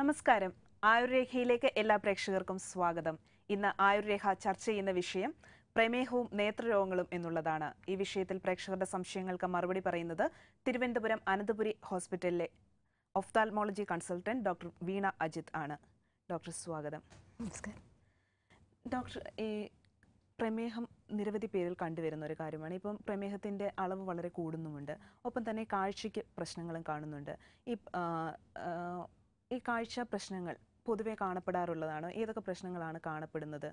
നമസ്കാരം ആയുർരേഖയിലേക്ക് എല്ലാ പ്രേക്ഷകർക്കും സ്വാഗതം ഇന്ന് ആയുർരേഖ ചർച്ച ചെയ്യുന്ന വിഷയം പ്രമേഹവും നേത്രരോഗങ്ങളും എന്നുള്ളതാണ് ഈ വിഷയത്തിൽ പ്രേക്ഷകരുടെ സംശയങ്ങൾക്ക് മറുപടി പറയുന്നത് തിരുവനന്തപുരം അനന്തപുരി ഹോസ്പിറ്റലിലെ ophthalmology consultant doctor Veena Ajith ആണ് ഡോക്ടർ സ്വാഗതം നമസ്കാരം ഡോക്ടർ ഈ പ്രമേഹം നിരവധി പേരിൽ കണ്ടുവരുന്ന ഒരു കാര്യമാണ് ഇപ്പം പ്രമേഹത്തിൻ്റെ അളവ് വളരെ കൂടുന്നുമുണ്ട് ഒപ്പം തന്നെ കാഴ്ചയ്ക്ക് പ്രശ്നങ്ങളും കാണുന്നുണ്ട് ഈ ആ, ആ, ഈ കാഴ്ച പ്രശ്നങ്ങൾ പൊതുവെ കാണപ്പെടാറുള്ളതാണ് ഏതൊക്കെ പ്രശ്നങ്ങളാണ് കാണപ്പെടുന്നത്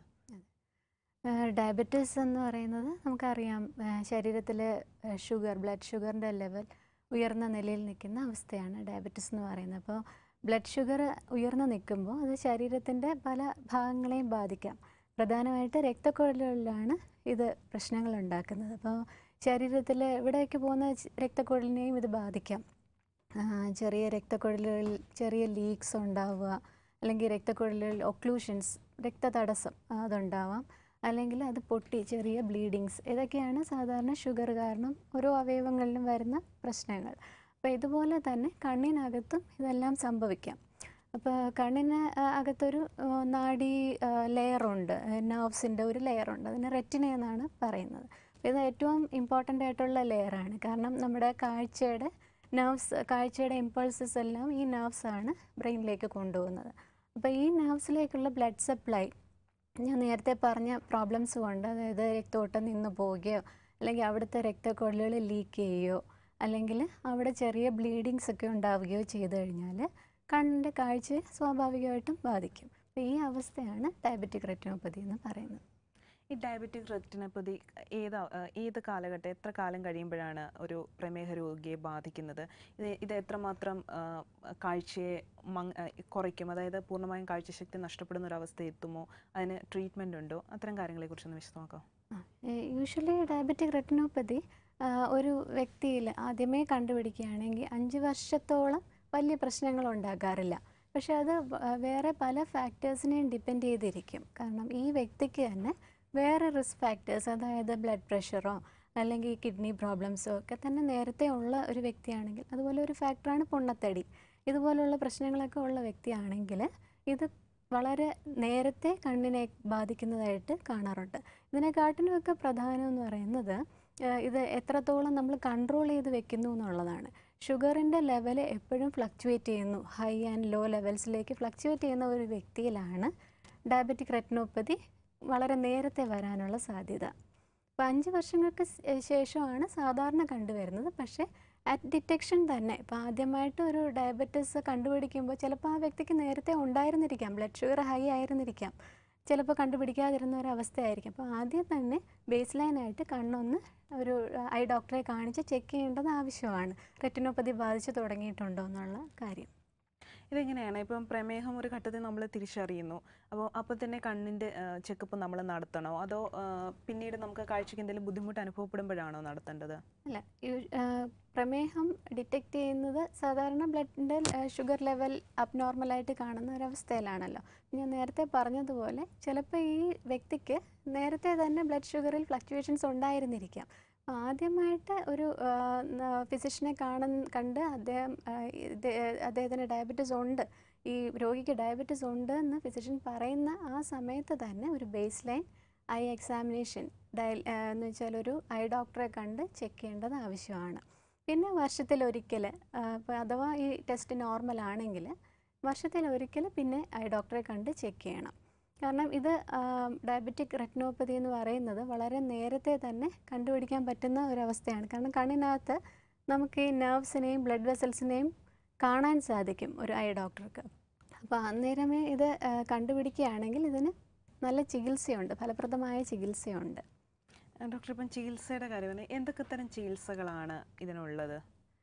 ഡയബറ്റീസ് എന്ന് പറയുന്നത് നമുക്കറിയാം ശരീരത്തിൽ ഷുഗർ ബ്ലഡ് ഷുഗറിൻ്റെ ലെവൽ ഉയർന്ന നിലയിൽ നിൽക്കുന്ന അവസ്ഥയാണ് ഡയബറ്റീസ് എന്ന് പറയുന്നത് അപ്പോൾ ബ്ലഡ് ഷുഗർ ഉയർന്നു നിൽക്കുമ്പോൾ അത് ശരീരത്തിൻ്റെ പല ഭാഗങ്ങളെയും ബാധിക്കാം പ്രധാനമായിട്ട് രക്തക്കുഴലുകളിലാണ് ഇത് പ്രശ്നങ്ങൾ ഉണ്ടാക്കുന്നത് അപ്പോൾ ശരീരത്തിൽ എവിടേക്ക് പോകുന്ന ച- രക്തക്കുഴലിനെയും ഇത് ബാധിക്കാം ആ, ചെറിയ രക്തക്കുഴലുകളിൽ ചെറിയ ലീക്സ് ഉണ്ടാവുക അല്ലെങ്കിൽ രക്തക്കുഴലുകളിൽ ഒക്ലൂഷൻസ് രക്തതടസ്സം അതുണ്ടാവാം അല്ലെങ്കിൽ അത് പൊട്ടി ചെറിയ ബ്ലീഡിങ്സ് ഇതൊക്കെയാണ് സാധാരണ ഷുഗർ കാരണം ഓരോ അവയവങ്ങളിലും വരുന്ന പ്രശ്നങ്ങൾ അപ്പോൾ ഇതുപോലെ തന്നെ കണ്ണിനകത്തും ഇതെല്ലാം സംഭവിക്കാം അപ്പോൾ കണ്ണിന് ആ, അകത്തൊരു ആ, നാഡി ലെയറുണ്ട് നെർവ്സിൻ്റെ ഒരു ലെയറുണ്ട് അതിന് റെറ്റിന എന്നാണ് പറയുന്നത് അപ്പോൾ ഇത് ഏറ്റവും ഇമ്പോർട്ടൻ്റ് ആയിട്ടുള്ള ലെയറാണ് കാരണം നമ്മുടെ കാഴ്ചയുടെ നെർവ്സ് കാഴ്ചയുടെ ഇമ്പൾസസ് എല്ലാം ഈ nerves ആണ് ബ്രെയിനിലേക്ക് കൊണ്ടുപോകുന്നത് അപ്പോൾ ഈ നെർവ്സിലേക്കുള്ള ബ്ലഡ് സപ്ലൈ ഞാൻ നേരത്തെ പറഞ്ഞ പ്രോബ്ലംസ് കൊണ്ട് അതായത് രക്തോട്ടം നിന്ന് പോവുകയോ അല്ലെങ്കിൽ അവിടുത്തെ രക്തക്കുഴലുകൾ ലീക്ക് ചെയ്യുകയോ അല്ലെങ്കിൽ അവിടെ ചെറിയ ബ്ലീഡിങ്സ് ഒക്കെ ഉണ്ടാവുകയോ ചെയ്തു കഴിഞ്ഞാൽ കണ്ണിൻ്റെ കാഴ്ചയെ സ്വാഭാവികമായിട്ടും ബാധിക്കും അപ്പോൾ ഈ അവസ്ഥയാണ് ഡയബറ്റിക് റെറ്റിനോപ്പതി എന്ന് പറയുന്നത് ഈ ഡയബറ്റിക് റെറ്റിനപ്പതി ഏത് ഏത് കാലഘട്ടം എത്ര കാലം കഴിയുമ്പോഴാണ് ഒരു പ്രമേഹ രോഗിയെ ബാധിക്കുന്നത് ഇത് ഇത് എത്രമാത്രം ആ, കാഴ്ചയെ മങ് ആ, കുറയ്ക്കും അതായത് പൂർണ്ണമായും കാഴ്ചശക്തി നഷ്ടപ്പെടുന്ന ഒരു അവസ്ഥ എത്തുമോ അതിന് ട്രീറ്റ്മെൻ്റ് ഉണ്ടോ അത്തരം കാര്യങ്ങളെക്കുറിച്ചൊന്ന് വിശദമാക്കാം യൂഷ്വലി ഡയബറ്റിക് റെറ്റിനോപ്പതി ഒരു വ്യക്തിയിൽ ആദ്യമേ കണ്ടുപിടിക്കുകയാണെങ്കിൽ അഞ്ച് വർഷത്തോളം വലിയ പ്രശ്നങ്ങൾ ഉണ്ടാകാറില്ല പക്ഷെ അത് വ- ആ, വേറെ പല ഫാക്ടേഴ്സിനെയും ഡിപ്പെൻഡ് ചെയ്തിരിക്കും കാരണം ഈ വ്യക്തിക്ക് തന്നെ വേറെ റിസ്ക് ഫാക്ടേഴ്സ് അതായത് ബ്ലഡ് പ്രഷറോ അല്ലെങ്കിൽ കിഡ്നി പ്രോബ്ലംസോ ഒക്കെ തന്നെ നേരത്തെ ഉള്ള ഒരു വ്യക്തിയാണെങ്കിൽ അതുപോലെ ഒരു ഫാക്ടറാണ് പൊണ്ണത്തടി ഇതുപോലുള്ള പ്രശ്നങ്ങളൊക്കെ ഉള്ള വ്യക്തിയാണെങ്കിൽ ഇത് വളരെ നേരത്തെ കണ്ണിനെ ബാധിക്കുന്നതായിട്ട് കാണാറുണ്ട് ഇതിനെക്കാട്ടിലുമൊക്കെ പ്രധാനം എന്ന് പറയുന്നത് ഏഹ് ഇത് എത്രത്തോളം നമ്മൾ കൺട്രോൾ ചെയ്ത് വെക്കുന്നു എന്നുള്ളതാണ് ഷുഗറിൻ്റെ ലെവൽ എപ്പോഴും ഫ്ലക്ച്വേറ്റ് ചെയ്യുന്നു ഹൈ ആൻഡ് ലോ ലെവൽസിലേക്ക് ഫ്ലക്ച്വേറ്റ് ചെയ്യുന്ന ഒരു വ്യക്തിയിലാണ് ഡയബറ്റിക് റെറ്റിനോപ്പതി വളരെ നേരത്തെ വരാനുള്ള സാധ്യത അപ്പോൾ അഞ്ച് വർഷങ്ങൾക്ക് ശേ- ശേഷമാണ് സാധാരണ കണ്ടുവരുന്നത് പക്ഷേ അറ്റ് ഡിറ്റക്ഷൻ തന്നെ ഇപ്പോൾ ആദ്യമായിട്ട് ഒരു ഡയബറ്റിസ് കണ്ടുപിടിക്കുമ്പോൾ ചിലപ്പോൾ ആ വ്യക്തിക്ക് നേരത്തെ ഉണ്ടായിരുന്നിരിക്കാം ബ്ലഡ് ഷുഗർ ഹൈ ആയിരുന്നിരിക്കാം ചിലപ്പോൾ കണ്ടുപിടിക്കാതിരുന്ന ഒരു അവസ്ഥയായിരിക്കും അപ്പോൾ ആദ്യം തന്നെ ബേസ് ലൈനായിട്ട് കണ്ണൊന്ന് ഒരു ഐ ഡോക്ടറെ കാണിച്ച് ചെക്ക് ചെയ്യേണ്ടത് ആവശ്യമാണ് റെറ്റിനോപ്പതി ബാധിച്ചു തുടങ്ങിയിട്ടുണ്ടോ എന്നുള്ള കാര്യം ഇതെങ്ങനെയാണ് ഇപ്പം പ്രമേഹം ഒരു ഘട്ടത്തിൽ നമ്മൾ തിരിച്ചറിയുന്നു അപ്പോൾ അപ്പോൾ തന്നെ കണ്ണിൻ്റെ ചെക്കപ്പ് നമ്മൾ നടത്തണോ അതോ ആ, പിന്നീട് നമുക്ക് കാഴ്ചയ്ക്ക് എന്തെങ്കിലും ബുദ്ധിമുട്ട് അനുഭവപ്പെടുമ്പോഴാണോ നടത്തേണ്ടത് അല്ല യു- ആ, പ്രമേഹം ഡിറ്റക്റ്റ് ചെയ്യുന്നത് സാധാരണ ബ്ലഡിൻ്റെ ഷുഗർ ലെവൽ അബ്നോർമലായിട്ട് കാണുന്ന ഒരവസ്ഥയിലാണല്ലോ ഞാൻ നേരത്തെ പറഞ്ഞതുപോലെ ചിലപ്പോൾ ഈ വ്യക്തിക്ക് നേരത്തെ തന്നെ ബ്ലഡ് ഷുഗറിൽ ഫ്ലക്ച്വേഷൻസ് ഉണ്ടായിരുന്നിരിക്കാം അപ്പോൾ ആദ്യമായിട്ട് ഒരു ഫിസിഷ്യനെ കാണുന്ന കണ്ട് അദ്ദേഹം ആ, ഇത് അദ്ദേഹത്തിന് ഡയബറ്റീസ് ഉണ്ട് ഈ രോഗിക്ക് ഡയബറ്റീസ് ഉണ്ട് എന്ന് ഫിസിഷ്യൻ പറയുന്ന ആ സമയത്ത് തന്നെ ഒരു ബേസ് ലൈൻ ഐ എക്സാമിനേഷൻ ഡയൽ എന്ന് വെച്ചാൽ ഒരു ഐ ഡോക്ടറെ കണ്ട് ചെക്ക് ചെയ്യേണ്ടത് ആവശ്യമാണ് പിന്നെ വർഷത്തിലൊരിക്കൽ ഇപ്പോൾ അഥവാ ഈ ടെസ്റ്റ് നോർമൽ ആണെങ്കിൽ വർഷത്തിലൊരിക്കൽ പിന്നെ ഐ ഡോക്ടറെ കണ്ട് ചെക്ക് ചെയ്യണം കാരണം ഇത് ഡയബറ്റിക് റെറ്റിനോപ്പതി എന്ന് പറയുന്നത് വളരെ നേരത്തെ തന്നെ കണ്ടുപിടിക്കാൻ പറ്റുന്ന ഒരവസ്ഥയാണ് കാരണം കണ്ണിനകത്ത് നമുക്ക് ഈ നെർവ്സിനെയും ബ്ലഡ് വെസൽസിനെയും കാണാൻ സാധിക്കും ഒരു ഐ ഡോക്ടർക്ക് അപ്പോൾ അന്നേരമേ ഇത് ആ, കണ്ടുപിടിക്കുകയാണെങ്കിൽ ഇതിന് നല്ല ചികിത്സയുണ്ട് ഫലപ്രദമായ ചികിത്സയുണ്ട് ആ, ഡോക്ടർ ഇപ്പം ചികിത്സയുടെ കാര്യമാണ് എന്തൊക്കെ തരം ചികിത്സകളാണ് ഇതിനുള്ളത്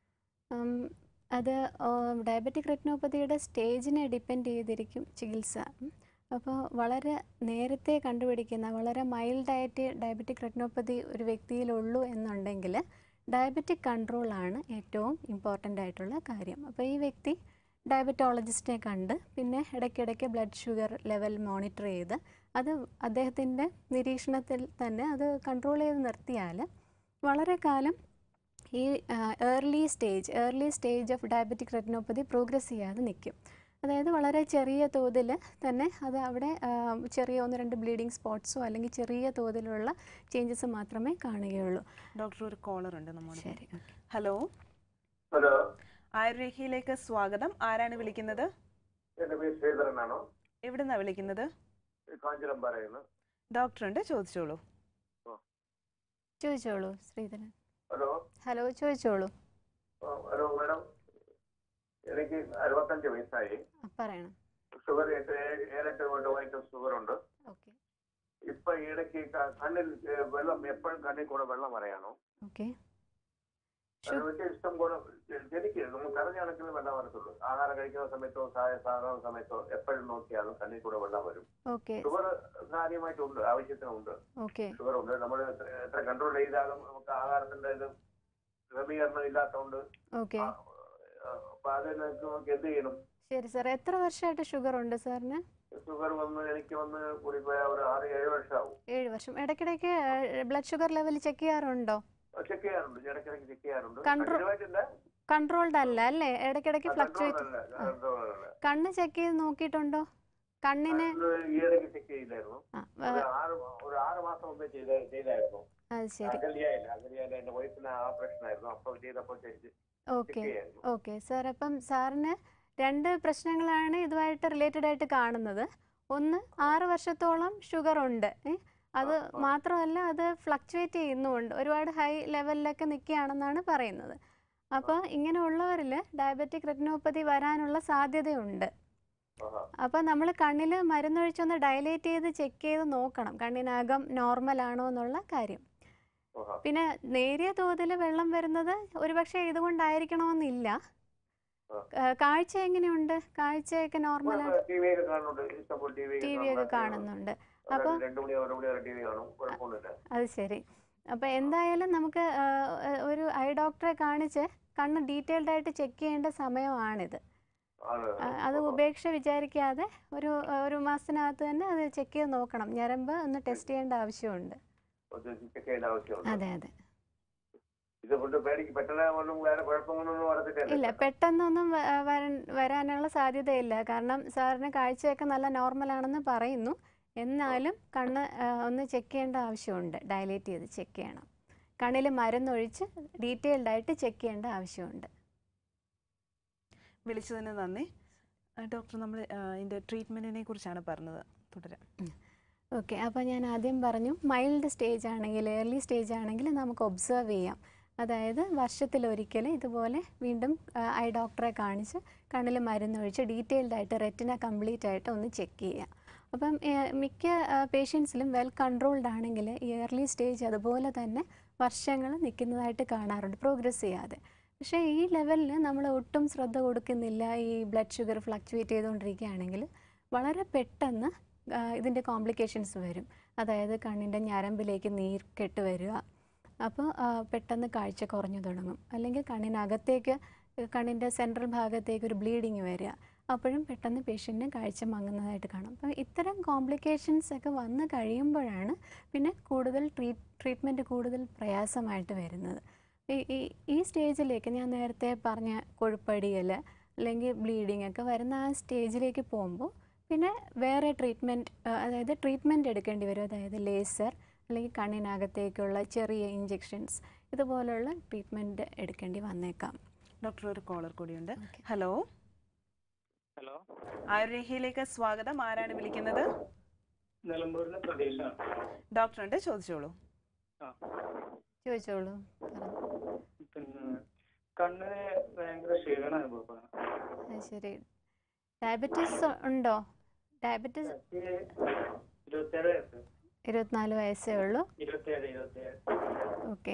ഉം, അത് ഡയബറ്റിക് റെറ്റിനോപ്പതിയുടെ സ്റ്റേജിനെ ഡിപ്പെൻഡ് ചെയ്തിരിക്കും ചികിത്സ ഉം. അപ്പോൾ വളരെ നേരത്തെ കണ്ടുപിടിക്കുന്ന വളരെ മൈൽഡായിട്ട് ഡയബറ്റിക് റെറ്റിനോപ്പതി ഒരു വ്യക്തിയിലുള്ളൂ എന്നുണ്ടെങ്കിൽ ഡയബറ്റിക് കൺട്രോളാണ് ഏറ്റവും ഇമ്പോർട്ടൻ്റ് ആയിട്ടുള്ള കാര്യം അപ്പോൾ ഈ വ്യക്തി ഡയബറ്റോളജിസ്റ്റിനെ കണ്ട് പിന്നെ ഇടയ്ക്കിടയ്ക്ക് ബ്ലഡ് ഷുഗർ ലെവൽ മോണിറ്റർ ചെയ്ത് അത് അദ്ദേഹത്തിൻ്റെ നിരീക്ഷണത്തിൽ തന്നെ അത് കൺട്രോൾ ചെയ്ത് നിർത്തിയാൽ വളരെ കാലം ഈ early stage early stage of diabetic retinopathy progress ചെയ്യാതെ നിൽക്കും അതായത് വളരെ ചെറിയ തോതിൽ തന്നെ അത് അവിടെ ആ, ചെറിയ ഒന്ന് രണ്ട് ബ്ലീഡിങ് സ്പോട്ട്സോ അല്ലെങ്കിൽ ചെറിയ തോതിലുള്ള ചേഞ്ചസ് മാത്രമേ കാണുകയുള്ളൂ ഡോക്ടർ ഒരു കോളർ ഉണ്ട് നമ്മുടെ ശരി ഓക്കെ ഹലോ ഹലോ ആയുർരേഖയിലേക്ക് സ്വാഗതം ആരാണ് വിളിക്കുന്നത് എന്റെ പേര് ശ്രീധരനാണോ എവിടുന്നാ വിളിക്കുന്നത് കാഞ്ചിരം പറയുന്നു ഡോക്ടറുണ്ട് ചോദിച്ചോളൂ ചോദിച്ചോളൂ ശ്രീധരൻ ഹലോ ഹലോ ചോദിച്ചോളൂ ആ, ഹലോ മാഡം എനിക്ക് അറുപത്തഞ്ച് വയസ്സായി ആ, പറയണം ഷുഗർ എട്ട് ഏഴ്- ഏഴെട്ട് കൊണ്ട് വൈറ്റ് ഷുഗർ ഉണ്ട് ഓക്കെ ഇപ്പൊ ഇടയ്ക്ക് ക- കണ്ണിൽ ഏ, വെള്ളം എപ്പോഴും കണ്ണിൽ കൂടെ വെള്ളം വരയാണോ ഓക്കെ അത് വലിയ ഇഷ്ടം കൂടെ എനിക്ക് നമുക്ക് കറഞ്ഞ കണക്കിന് വെള്ളം വരത്തുള്ളൂ ആഹാരം കഴിക്കുന്ന സമയത്തോ ചായ സാധാരണ സമയത്തോ എപ്പോഴും നോക്കിയാലും കണ്ണിൽ കൂടെ വെള്ളം വരും ഓക്കെ ഷുഗർ കാര്യമായിട്ടുണ്ട് ആവശ്യത്തിനുണ്ട് ഓക്കെ ഷുഗർ ഉണ്ട് നമ്മൾ എത്ര കൺട്രോൾ ചെയ്താലും നമുക്ക് ആഹാരത്തിന്റെ ഇത് ക്രമീകരണം ഇല്ലാത്തതുകൊണ്ട് ഓക്കെ ആ, ആ, അപ്പൊ അത് നമുക്ക് എന്ത് ചെയ്യണം ശരി സാർ എത്ര വർഷമായിട്ട് ഷുഗർ ഉണ്ട് സാറിന് ഷുഗർ വന്ന് എനിക്ക് വന്ന് കൂടിപ്പോയ ഒരു ആറ് ഏഴ് വർഷമാവും ഏഴ് വർഷം ഇടയ്ക്കിടയ്ക്ക് ബ്ലഡ് ഷുഗർ ലെവൽ ചെക്ക് ചെയ്യാറുണ്ടോ ചെക്ക് ചെയ്യാറുണ്ട് ഇടയ്ക്കിടയ്ക്ക് ചെക്ക് ചെയ്യാറുണ്ട് Control- സ്ഥിരമായിട്ടില്ല. കൺട്രോൾഡ് അല്ല അല്ലേ ഇടയ്ക്കിടയ്ക്ക് ആ, ഫ്ലക്ച്വേറ്റ് control അല്ല, control അല്ല. കണ്ണ് ചെക്ക് ചെയ്ത് നോക്കിയിട്ടുണ്ടോ കണ്ണിന് അത് ഈയിടയ്ക്ക് ചെക്ക് ചെയ്യില്ലായിരുന്നു ആ, ഒരു ആ, ആറ് ഒരു ആറ് മാസം മുമ്പേ ചെയ്ത ചെയ്തായിരുന്നു അത് ശരി അകലിയായില്ല അകലിയായില്ല എന്റെ വയസ്സിന് ഓപ്പറേഷൻ ആയിരുന്നു അപ്പൊ ചെയ്തപ്പോൾ ചെക്ക് ഓക്കെ ചെയ്യായിരുന്നു ഓക്കെ സാർ അപ്പം സാറിന് രണ്ട് പ്രശ്നങ്ങളാണ് ഇതുമായിട്ട് റിലേറ്റഡ് ആയിട്ട് കാണുന്നത് ഒന്ന് ആറ് വർഷത്തോളം ഷുഗർ ഉണ്ട് ഏ? അത് ആ, ആ. മാത്രമല്ല അത് ഫ്ലക്ച്വേറ്റ് ചെയ്യുന്നുമുണ്ട് ഒരുപാട് ഹൈ ലെവലിലൊക്കെ നിൽക്കുകയാണെന്നാണ് പറയുന്നത് അപ്പോൾ ഇങ്ങനെയുള്ളവരിൽ ഡയബറ്റിക് റെറ്റിനോപ്പതി വരാനുള്ള സാധ്യതയുണ്ട് ആഹാ. അപ്പോൾ നമ്മൾ കണ്ണിൽ മരുന്നൊഴിച്ചൊന്ന് ഡയലേറ്റ് ചെയ്ത് ചെക്ക് ചെയ്ത് നോക്കണം കണ്ണിനകം നോർമൽ ആണോ എന്നുള്ള കാര്യം ആഹാ. പിന്നെ നേരിയ തോതിൽ വെള്ളം വരുന്നത് ഒരുപക്ഷെ ഇതുകൊണ്ടായിരിക്കണമെന്നില്ല ആ. ആ, കാഴ്ച എങ്ങനെയുണ്ട് കാഴ്ചയൊക്കെ നോർമലാണ് ടി വി ഒക്കെ കാണുന്നുണ്ട് ഇഷ്ടംപോലെ ടി വി ടി വി ഒക്കെ കാണുന്നുണ്ട് അപ്പൊ- രണ്ടു മണി ഒരു മണി വരെ ടി വി കാണും കുഴപ്പമൊന്നുമില്ല അത് ശരി അപ്പോൾ എന്തായാലും നമുക്ക് ആ, ആ, ഒരു ഐ ഡോക്ടറെ കാണിച്ച് കണ്ണ് ഡീറ്റെയിൽഡ് ആയിട്ട് ചെക്ക് ചെയ്യേണ്ട സമയമാണിത് ആണ് ആ, അത് ഉപേക്ഷ വിചാരിക്കാതെ ഒരു ഒരു മാസത്തിനകത്ത് തന്നെ അത് ചെക്ക് ചെയ്ത് നോക്കണം ഞരമ്പ് ഒന്ന് ടെസ്റ്റ് ചെയ്യേണ്ട ആവശ്യമുണ്ട് ചെക്ക് ചെയ്യേണ്ട ആവശ്യമുണ്ട് അതെ അതെ ഇത് കൊണ്ട് പേടിക്ക് പെട്ടെന്ന് ഒന്നും വേറെ കുഴപ്പങ്ങളൊന്നും വരത്തില്ല ഇല്ല പെട്ടെന്നൊന്നും വ- വരാൻ വരാനുള്ള സാധ്യതയില്ല കാരണം സാറിന് കാഴ്ചയൊക്കെ നല്ല നോർമലാണെന്ന് പറയുന്നു എന്നാലും കണ്ണ് ആ, ഒന്ന് ചെക്ക് ചെയ്യേണ്ട ആവശ്യമുണ്ട് ഡയലേറ്റ് ചെയ്ത് ചെക്ക് ചെയ്യണം കണ്ണിൽ മരുന്നൊഴിച്ച് ഡീറ്റെയിൽഡ് ആയിട്ട് ചെക്ക് ചെയ്യേണ്ട ആവശ്യമുണ്ട് വിളിച്ചതിന് നന്ദി ആ, ഡോക്ടർ നമ്മൾ ആ, ഇതിന്റെ ട്രീറ്റ്മെന്റിനെ കുറിച്ചാണ് പറഞ്ഞത് തുടരാം ഓക്കെ അപ്പോൾ ഞാൻ ആദ്യം പറഞ്ഞു മൈൽഡ് സ്റ്റേജ് ആണെങ്കിൽ ഏർലി സ്റ്റേജ് ആണെങ്കിൽ നമുക്ക് ഒബ്സർവ് ചെയ്യാം അതായത് വർഷത്തിലൊരിക്കൽ ഇതുപോലെ വീണ്ടും ഐ ഡോക്ടറെ കാണിച്ച് കണ്ണിൽ മരുന്നൊഴിച്ച് ഡീറ്റെയിൽഡ് ആയിട്ട് റെറ്റിന കംപ്ലീറ്റ് ആയിട്ട് ഒന്ന് ചെക്ക് ചെയ്യാം അപ്പം ഏഹ്, മിക്ക പേഷ്യൻസിലും വെൽ കൺട്രോൾഡ് ആണെങ്കിൽ ഈ ഏർലി സ്റ്റേജ് അതുപോലെ തന്നെ വർഷങ്ങൾ നിൽക്കുന്നതായിട്ട് കാണാറുണ്ട് പ്രോഗ്രസ് ചെയ്യാതെ പക്ഷേ ഈ ലെവലിൽ നമ്മൾ ഒട്ടും ശ്രദ്ധ കൊടുക്കുന്നില്ല ഈ ബ്ലഡ് ഷുഗർ ഫ്ലക്ച്വേറ്റ് ചെയ്തുകൊണ്ടിരിക്കുകയാണെങ്കിൽ വളരെ പെട്ടെന്ന് ആ, ഇതിൻ്റെ കോംപ്ലിക്കേഷൻസ് വരും അതായത് കണ്ണിൻ്റെ ഞരമ്പിലേക്ക് നീർക്കെട്ട് വരിക അപ്പോൾ ആ, പെട്ടെന്ന് കാഴ്ച കുറഞ്ഞു തുടങ്ങും അല്ലെങ്കിൽ കണ്ണിനകത്തേക്ക് കണ്ണിൻ്റെ സെൻട്രൽ ഭാഗത്തേക്ക് ഒരു ബ്ലീഡിങ് വരിക അപ്പോഴും പെട്ടെന്ന് പേഷ്യൻറ്റിന് കാഴ്ച മങ്ങുന്നതായിട്ട് കാണും അപ്പോൾ ഇത്തരം കോംപ്ലിക്കേഷൻസ് ഒക്കെ വന്നു കഴിയുമ്പോഴാണ് പിന്നെ കൂടുതൽ ട്രീറ്റ് ട്രീറ്റ്മെൻറ്റ് കൂടുതൽ പ്രയാസമായിട്ട് വരുന്നത് ഈ ഈ ഈ സ്റ്റേജിലേക്ക് ഞാൻ നേരത്തെ പറഞ്ഞ കൊഴുപ്പടിയൽ അല്ലെങ്കിൽ ബ്ലീഡിംഗ് ഒക്കെ വരുന്ന ആ സ്റ്റേജിലേക്ക് പോകുമ്പോൾ പിന്നെ വേറെ ട്രീറ്റ്മെൻറ്റ് അതായത് ട്രീറ്റ്മെൻറ്റ് എടുക്കേണ്ടി വരും അതായത് ലേസർ അല്ലെങ്കിൽ കണ്ണിനകത്തേക്കുള്ള ചെറിയ ഇഞ്ചെക്ഷൻസ് ഇതുപോലുള്ള ട്രീറ്റ്മെൻറ്റ് എടുക്കേണ്ടി വന്നേക്കാം ഡോക്ടർ ഒരു കോളർ കൂടിയുണ്ട് Okay. ഹലോ ഹലോ ആയുർരേഖയിലേക്ക് സ്വാഗതം ആരാണ് വിളിക്കുന്നത് നിലമ്പൂരിലെ പ്രതീക്ഷാണ് ഡോക്ടറുണ്ട് ചോദിച്ചോളൂ ആ ചോദിച്ചോളൂ പറഞ്ഞു പിന്നെ കണ്ണിന് ഭയങ്കര ക്ഷീണം അനുഭവപ്പെടുന്നു അത് ശരി ഡയബറ്റീസ് ഉണ്ടോ ഡയബറ്റീസ് എനിക്ക് ഇരുപത്തേഴ് വയസ്സ് ഇരുപത്തിനാല് വയസ്സേ ഉള്ളൂ ഇരുപത്തേഴ് ഇരുപത്തേഴ് ഓക്കെ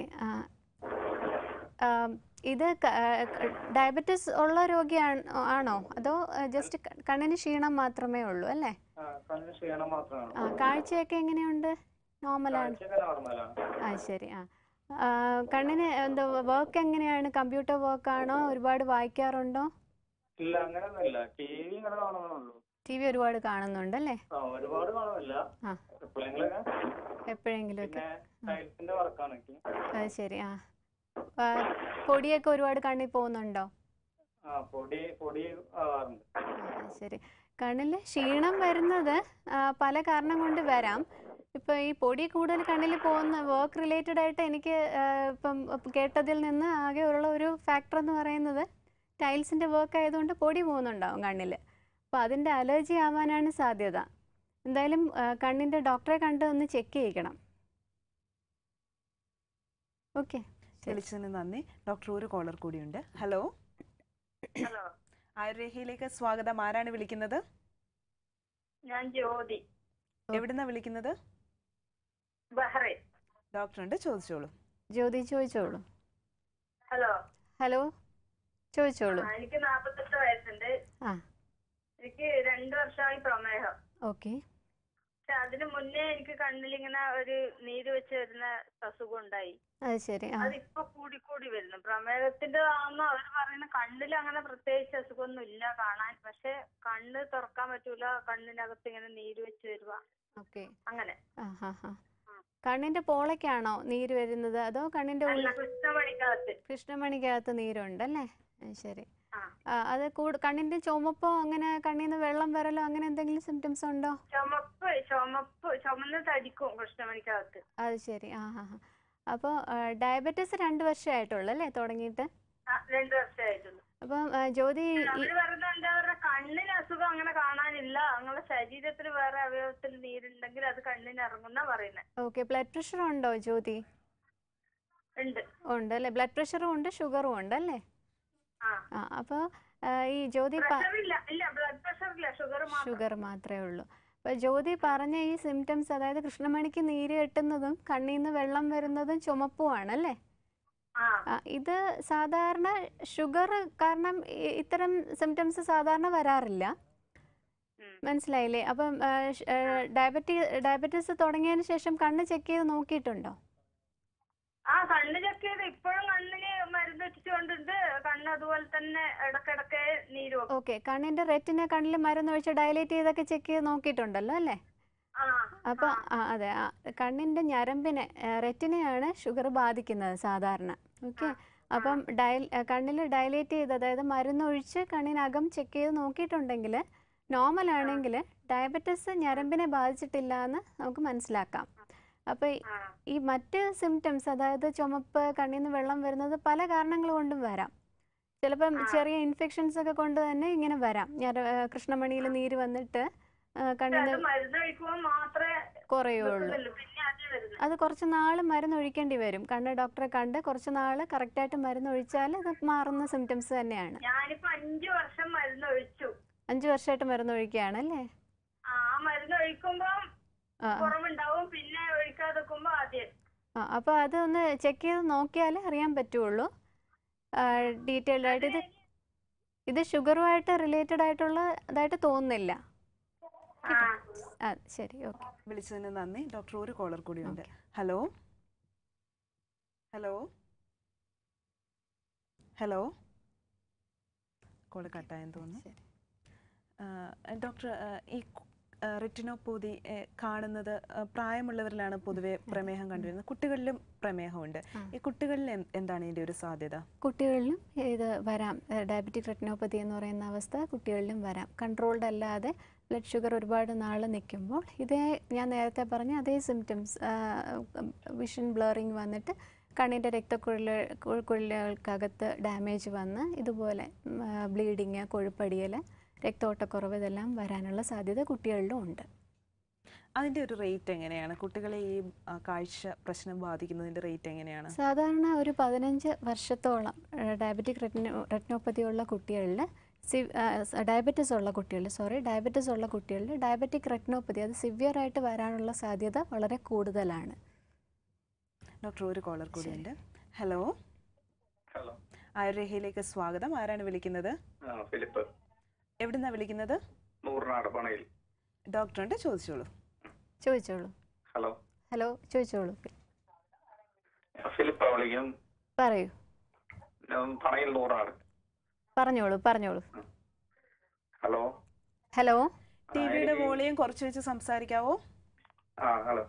ഇത് ഡയബറ്റീസ് ഉള്ള രോഗിയാണ് ആണോ അതോ ജസ്റ്റ് കണ്ണിന് ക്ഷീണം മാത്രമേ ഉള്ളൂ അല്ലേ ആ കണ്ണിന് ക്ഷീണം മാത്രമാണ് ആ കാഴ്ചയൊക്കെ എങ്ങനെയുണ്ട് നോർമലാണ് കാഴ്ചയൊക്കെ നോർമലാണ് ആ ശരി ആ ആ, കണ്ണിന് എന്താ വർക്ക് എങ്ങനെയാണ് കമ്പ്യൂട്ടർ വർക്കാണോ ഒരുപാട് വായിക്കാറുണ്ടോ ഇല്ല അങ്ങനെയൊന്നുമില്ല ടി വി ഇങ്ങനെ കാണുന്നുള്ളൂ ടി വി ഒരുപാട് കാണുന്നുണ്ടല്ലേ ആ ഒരുപാട് കാണുന്നില്ല ആ. എപ്പോഴെങ്കിലൊക്കെ എപ്പോഴെങ്കിലുമൊക്കെ പിന്നെ ടൈൽസിന്റെ വർക്കാണ് എനിക്ക് അത് ശരി ആ ആ, പൊടിയൊക്കെ ഒരുപാട് കണ്ണിൽ പോകുന്നുണ്ടോ ആ പൊടി പൊടി ആവാറുണ്ട് ആ, ശരി കണ്ണിൽ ക്ഷീണം വരുന്നത് ആ, പല കാരണം കൊണ്ട് വരാം ഇപ്പോൾ ഈ പൊടി കൂടുതൽ കണ്ണിൽ പോകുന്ന വർക്ക് റിലേറ്റഡ് ആയിട്ട് എനിക്ക് ആ, ഇപ്പം കേട്ടതിൽ നിന്ന് ആകെ ഉള്ള ഒരു ഫാക്ടർ എന്ന് പറയുന്നത് ടൈൽസിൻ്റെ വർക്ക് ആയതുകൊണ്ട് പൊടി പോകുന്നുണ്ടാവും കണ്ണിൽ അപ്പോൾ അതിൻ്റെ അലർജി ആവാനാണ് സാധ്യത എന്തായാലും ആ, കണ്ണിൻ്റെ ഡോക്ടറെ കണ്ട് ഒന്ന് ചെക്ക് ചെയ്യിക്കണം ഓക്കെ ശരി. വിളിച്ചതിന് നന്ദി ഡോക്ടർ ഒരു കോളർ കൂടിയുണ്ട് ഹലോ ഹലോ ആയുർരേഖയിലേക്ക് സ്വാഗതം ആരാണ് വിളിക്കുന്നത് ഞാൻ ജ്യോതി എവിടുന്നാ വിളിക്കുന്നത് ബഹ്റൈൻ ഡോക്ടറുണ്ട് ചോദിച്ചോളൂ ജ്യോതി ചോദിച്ചോളൂ ഹലോ ഹലോ ചോദിച്ചോളൂ ആ, എനിക്ക് നാപ്പത്തെട്ട് വയസ്സുണ്ട് ആ എനിക്ക് രണ്ടു വർഷമായി പ്രമേഹം ഓക്കെ പക്ഷെ അതിന് മുന്നേ എനിക്ക് കണ്ണിലിങ്ങനെ ഒരു നീര് വെച്ച് വരുന്ന അസുഖം ഉണ്ടായി അത് ശരി ആ അതിപ്പോ കൂടി കൂടി വരുന്നു പ്രമേഹത്തിന്റെ ആണെന്ന് അവർ പറയുന്ന കണ്ണിൽ അങ്ങനെ പ്രത്യേകിച്ച് അസുഖമൊന്നും ഇല്ല കാണാൻ പക്ഷെ കണ്ണ് തുറക്കാൻ പറ്റൂല കണ്ണിനകത്ത് ഇങ്ങനെ നീര് വെച്ച് വരുക ഓക്കെ അങ്ങനെ ആ ഹാ ഹാ കണ്ണിന്റെ പോളയ്ക്കാണോ നീര് വരുന്നത് അതോ കണ്ണിന്റെ അല്ല ഉള്ളിൽ കൃഷ്ണമണിക്കകത്ത് കൃഷ്ണമണിക്കകത്ത് നീരുണ്ടല്ലേ ആ, ശരി ആ. ആ, അത് കൂട് കണ്ണിന്റെ ചുമപ്പോ അങ്ങനെ കണ്ണിൽ നിന്ന് വെള്ളം വരലോ അങ്ങനെ എന്തെങ്കിലും സിംറ്റംസ് ഉണ്ടോ ചുമപ്പ് ചുമപ്പ് ചുമന്ന് തടിക്കും കൃഷ്ണമണിക്കകത്ത് അത് ശരി ആ ഹാ ഹാ അപ്പോൾ ഡയബറ്റീസ് രണ്ട് വർഷമായിട്ടുള്ളൂ അല്ലേ തുടങ്ങിയിട്ട് ആ, രണ്ടു വർഷമായിട്ടുള്ളൂ അപ്പം ആ, ജ്യോതി ഈ- അവര് പറയുന്നത് എന്താ പറയുക കണ്ണിന് അസുഖം അങ്ങനെ കാണാനില്ല അങ്ങനെ ശരീരത്തിൽ വേറെ അവയവത്തിൽ നീരുണ്ടെങ്കിൽ അത് കണ്ണിന് ഇറങ്ങുന്ന പറയുന്നത് ഓക്കെ ബ്ലഡ് പ്രഷർ ഉണ്ടോ ജ്യോതി ഉണ്ട് ഉണ്ട് അല്ലേ ബ്ലഡ് പ്രഷറും ഉണ്ട് ഷുഗറും ഉണ്ട് അല്ലേ ആ ആ അപ്പോൾ ഈ ജ്യോതി പ- പ്രഷർ ഇല്ല ഇല്ല ബ്ലഡ് പ്രഷർ ഇല്ല ഷുഗർ മാത്രം ഷുഗർ മാത്രമേ ഉള്ളൂ അപ്പോൾ ജ്യോതി പറഞ്ഞ ഈ സിംറ്റംസ് അതായത് കൃഷ്ണമണിക്ക് നീര് കെട്ടുന്നതും കണ്ണിൽ നിന്ന് വെള്ളം വരുന്നതും ചുമപ്പുമാണ് അല്ലേ ആ ആ, ഇത് സാധാരണ ഷുഗർ കാരണം ഇ- ഇത്തരം സിംറ്റംസ് സാധാരണ വരാറില്ല ഉം. മനസ്സിലായില്ലേ അപ്പം ഡയബറ്റി ഡയബറ്റീസ് തുടങ്ങിയതിന് ശേഷം കണ്ണ് ചെക്ക് ചെയ്ത് നോക്കിയിട്ടുണ്ടോ ആ കണ്ണ് ചെക്ക് ചെയ്ത് ഇപ്പോഴും കണ്ണിന് മരുന്ന് വെച്ചുകൊണ്ടുണ്ട് കണ്ണ് അതുപോലെ തന്നെ ഇടക്കിടക്ക് നീര് വെക്കും ഓക്കെ കണ്ണിൻ്റെ റെറ്റിനെ കണ്ണിൽ മരുന്നൊഴിച്ച് ഡയലേറ്റ് ചെയ്തൊക്കെ ചെക്ക് ചെയ്ത് നോക്കിയിട്ടുണ്ടല്ലോ അല്ലേ ആ അപ്പോൾ ആ അതെ ആ കണ്ണിൻ്റെ ഞരമ്പിനെ റെറ്റിനെയാണ് ഷുഗർ ബാധിക്കുന്നത് സാധാരണ ഓക്കെ അപ്പം ഡയൽ കണ്ണിൽ ഡയലേറ്റ് ചെയ്ത് അതായത് മരുന്നൊഴിച്ച് കണ്ണിനകം ചെക്ക് ചെയ്ത് നോക്കിയിട്ടുണ്ടെങ്കിൽ നോർമൽ ആണെങ്കിൽ ഡയബറ്റിസ് ഞരമ്പിനെ ബാധിച്ചിട്ടില്ല എന്ന് നമുക്ക് മനസ്സിലാക്കാം അപ്പോൾ ആ ഈ മറ്റ് സിംറ്റംസ് അതായത് ചുമപ്പ് കണ്ണിൽ നിന്ന് വെള്ളം വരുന്നത് പല കാരണങ്ങൾ കൊണ്ടും വരാം ചിലപ്പം ആ. ചെറിയ ഇൻഫെക്ഷൻസ് ഒക്കെ കൊണ്ട് തന്നെ ഇങ്ങനെ വരാം ഞര കൃഷ്ണമണിയിൽ നീര് വന്നിട്ട് ആ, കണ്ണിൽ അത് നിന്ന് മരുന്ന് കഴിക്കുമ്പോൾ മാത്രമേ കുറയുള്ളൂ വെക്കുന്നുള്ളൂ പിന്നെ അത് വരുന്നത് അത് കുറച്ച് നാൾ മരുന്ന് ഒഴിക്കേണ്ടി വരും കണ്ണ് ഡോക്ടറെ കണ്ട് കുറച്ച് നാൾ കറക്റ്റായിട്ട് മരുന്ന് ഒഴിച്ചാൽ അത് മാറുന്ന സിംറ്റംസ് തന്നെയാണ് ഞാനിപ്പോ അഞ്ചു വർഷം മരുന്ന് ഒഴിച്ചു അഞ്ച് വർഷമായിട്ട് മരുന്ന് ഒഴിക്കുകയാണ് അല്ലേ ആ മരുന്ന് ഒഴിക്കുമ്പോ ആ ആ. കുറവുണ്ടാവും പിന്നെ ഒഴിക്കാതെ വെക്കുമ്പോ ആദ്യം ആ അപ്പോൾ അതൊന്ന് ചെക്ക് ചെയ്ത് നോക്കിയാലേ അറിയാൻ പറ്റുള്ളൂ ഡീറ്റെയിൽഡ് ആയിട്ട് ഇത് ഇത് ഷുഗറുമായിട്ട് റിലേറ്റഡ് ആയിട്ടുള്ള ഇതായിട്ട് തോന്നുന്നില്ല ആ ആ ശരി ഓക്കെ വിളിച്ചതിന് നന്ദി ഡോക്ടർ ഒരു കോളർ കൂടിയുണ്ട് ഹലോ ഹലോ ഹലോ കോള് കട്ടായെന്ന് തോന്നുന്നു ശരി ആ, ഡോക്ടർ ആ, ഈ റെറ്റിനോപ്പൂതി കാണുന്നത് ആ, പ്രായമുള്ളവരിലാണ് പൊതുവെ പ്രമേഹം കണ്ടുവരുന്നത് കുട്ടികളിലും പ്രമേഹമുണ്ട് ആ. ഈ കുട്ടികളിൽ എന്ത്- എന്താണ് ഇതിന്റെ ഒരു സാധ്യത കുട്ടികളിലും ഇത് വരാം ഡയബറ്റിക് റെറ്റിനോപ്പതി എന്ന് പറയുന്ന അവസ്ഥ കുട്ടികളിലും വരാം കൺട്രോൾഡ് അല്ലാതെ ബ്ലഡ് ഷുഗർ ഒരുപാട് നാൾ നിൽക്കുമ്പോൾ ഇതേ ഞാൻ നേരത്തെ പറഞ്ഞ അതേ സിംറ്റംസ് വിഷൻ ബ്ലറിങ് വന്നിട്ട് കണ്ണിൻ്റെ രക്തക്കുഴല കു- കുഴലുകൾക്കകത്ത് ഡാമേജ് വന്ന് ഇതുപോലെ ബ്ലീഡിങ് കൊഴുപ്പടിയൽ രക്തോട്ടക്കുറവ് ഇതെല്ലാം വരാനുള്ള സാധ്യത കുട്ടികളിലും ഉണ്ട് അതിന്റെ ഒരു റേറ്റ് എങ്ങനെയാണ് കുട്ടികളെ ഈ ആ, കാഴ്ച പ്രശ്നം ബാധിക്കുന്നതിന്റെ റേറ്റ് എങ്ങനെയാണ് സാധാരണ ഒരു പതിനഞ്ച് വർഷത്തോളം ഡയബറ്റിക് റെറ്റിനോ റെറ്റിനോപ്പതി ഉള്ള കുട്ടികളിൽ സി ഡയബറ്റിസ് ഉള്ള കുട്ടികളിൽ സോറി ഡയബറ്റിസ് ഉള്ള കുട്ടികളിൽ ഡയബറ്റിക് റെറ്റിനോപ്പതി അത് സിവിയർ ആയിട്ട് വരാനുള്ള സാധ്യത വളരെ കൂടുതലാണ് ഡോക്ടർ ഒരു കോളർ കൂടിയുണ്ട് ഹലോ ഹലോ ആയുർരേഖയിലേക്ക് സ്വാഗതം ആരാണ് വിളിക്കുന്നത് ആ ഫിലിപ്പ് എവിടുന്നാ വിളിക്കുന്നത് നൂറിനാട് പണയിൽ ഡോക്ടറുണ്ട് ചോദിച്ചോളൂ ചോദിച്ചോളൂ ഹലോ ഹലോ ചോദിച്ചോളൂ ഫിലിപ്പാ വിളിക്കും പറയൂ ഞാൻ പണയിൽ നൂറാണ് പറഞ്ഞോളൂ പറഞ്ഞോളൂ ഹലോ ഹലോ ടി വിയുടെ വോളിയം കുറച്ച് വെച്ച് സംസാരിക്കാവോ ആ ഹലോ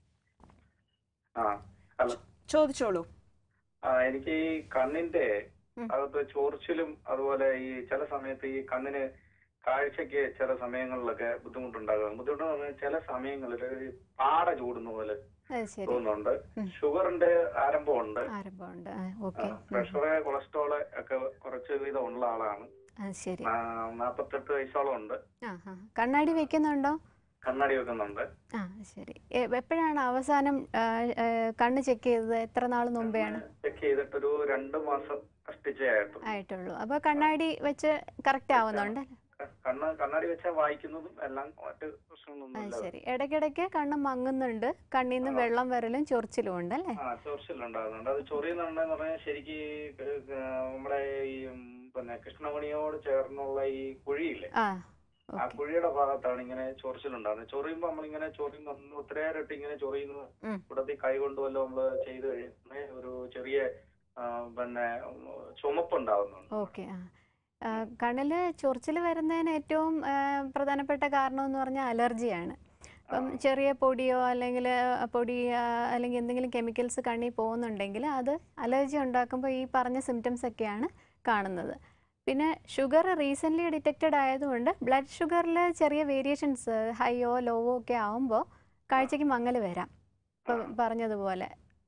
ആ ഹലോ ചോദിച്ചോളൂ ആ എനിക്ക് ഈ കണ്ണിന്റെ ഉം. അകത്ത് ചോർച്ചിലും അതുപോലെ ഈ ചില സമയത്ത് ഈ കണ്ണിന് കാഴ്ചക്ക് ചില സമയങ്ങളിലൊക്കെ ബുദ്ധിമുട്ടുണ്ടാകും ബുദ്ധിമുട്ടെന്ന് പറഞ്ഞാൽ ചില സമയങ്ങളിൽ ഈ പാട ചൂടുന്ന പോലെ അത് ശരി തോന്നുന്നുണ്ട് ഉം. ഷുഗറിന്റെ ആരംഭമുണ്ട് ആരംഭമുണ്ട് ഓക്കെ പ്രഷറ് കൊളസ്ട്രോള് ഒക്കെ കുറച്ച് വീതം ഉള്ള ആളാണ് അത് ശരി നാ- നാപ്പത്തെട്ട് വയസ്സോളം ഉണ്ട് ആ ആ കണ്ണാടി വെക്കുന്നുണ്ടോ കണ്ണാടി വെക്കുന്നുണ്ട് ആ ശരി എ- എപ്പോഴാണ് അവസാനം ആ, ആ, കണ്ണ് ചെക്ക് ചെയ്തത് എത്ര നാൾ മുമ്പെയാണ് ചെക്ക് ചെയ്തിട്ടൊരു രണ്ട് മാസം കഷ്ടിച്ചേ ആയിട്ടുള്ളൂ ആയിട്ടുള്ളൂ അപ്പോൾ കണ്ണാടി വെച്ച് കറക്റ്റ് ആവുന്നുണ്ട് ക- കണ്ണ് കണ്ണാടി വെച്ചാൽ വായിക്കുന്നതും എല്ലാം മറ്റ് പ്രശ്നങ്ങളൊന്നും അത് ഇല്ല ശരി ഇടയ്ക്കിടയ്ക്ക് കണ്ണ് മങ്ങുന്നുണ്ട് കണ്ണിൽ നിന്ന് ആ. വെള്ളം വരലും ചൊറിച്ചിലും ഉണ്ട് അല്ലേ ആ ചൊറിച്ചിലുണ്ടാകുന്നുണ്ട് അത് ചൊറിയുന്നുണ്ടെന്ന് പറഞ്ഞാൽ ശരിക്ക് ഈ, ഏ, നമ്മുടെ ഈ ഉം, പിന്നെ കൃഷ്ണമണിയോട് ചേർന്നുള്ള ഈ കുഴിയില്ലേ ആ ആ ഓക്കെ കുഴിയുടെ ഭാഗത്താണ് ഇങ്ങനെ ചൊറിച്ചിലുണ്ടാകുന്നത് ചൊറിയുമ്പോ നമ്മളിങ്ങനെ ചൊറിയുമ്പോ ഒത്തിരിയേറെ ഇങ്ങനെ ചൊറിയുന്നത് ഉം. കൂടത്തിൽ കൈ കൊണ്ട് വല്ലതും നമ്മള് ചെയ്ത് കഴിയുന്ന ഒരു ചെറിയ ആ, പിന്നെ ഉം, ചുമപ്പുണ്ടാവുന്നുണ്ട് ഓക്കെ ആ ആ, കണ്ണിൽ ചൊറിച്ചിൽ വരുന്നതിന് ഏറ്റവും ആ, പ്രധാനപ്പെട്ട കാരണം എന്ന് പറഞ്ഞാൽ അലർജിയാണ് ഇപ്പം ആ. ചെറിയ പൊടിയോ അല്ലെങ്കിൽ പൊടി ആ, അല്ലെങ്കിൽ എന്തെങ്കിലും കെമിക്കൽസ് കണ്ണിൽ പോകുന്നുണ്ടെങ്കിൽ അത് അലർജി ഉണ്ടാക്കുമ്പോൾ ഈ പറഞ്ഞ സിംറ്റംസ് ഒക്കെയാണ് കാണുന്നത് പിന്നെ ഷുഗർ റീസെൻ്റ്ലി ഡിറ്റക്റ്റഡ് ആയതുകൊണ്ട് ബ്ലഡ് ഷുഗറിൽ ചെറിയ വേരിയേഷൻസ് ഹൈയോ ലോവോ ഒക്കെ ആവുമ്പോൾ കാഴ്ചയ്ക്ക് മങ്ങൽ വരാം ഇപ്പം ആ. പറഞ്ഞതുപോലെ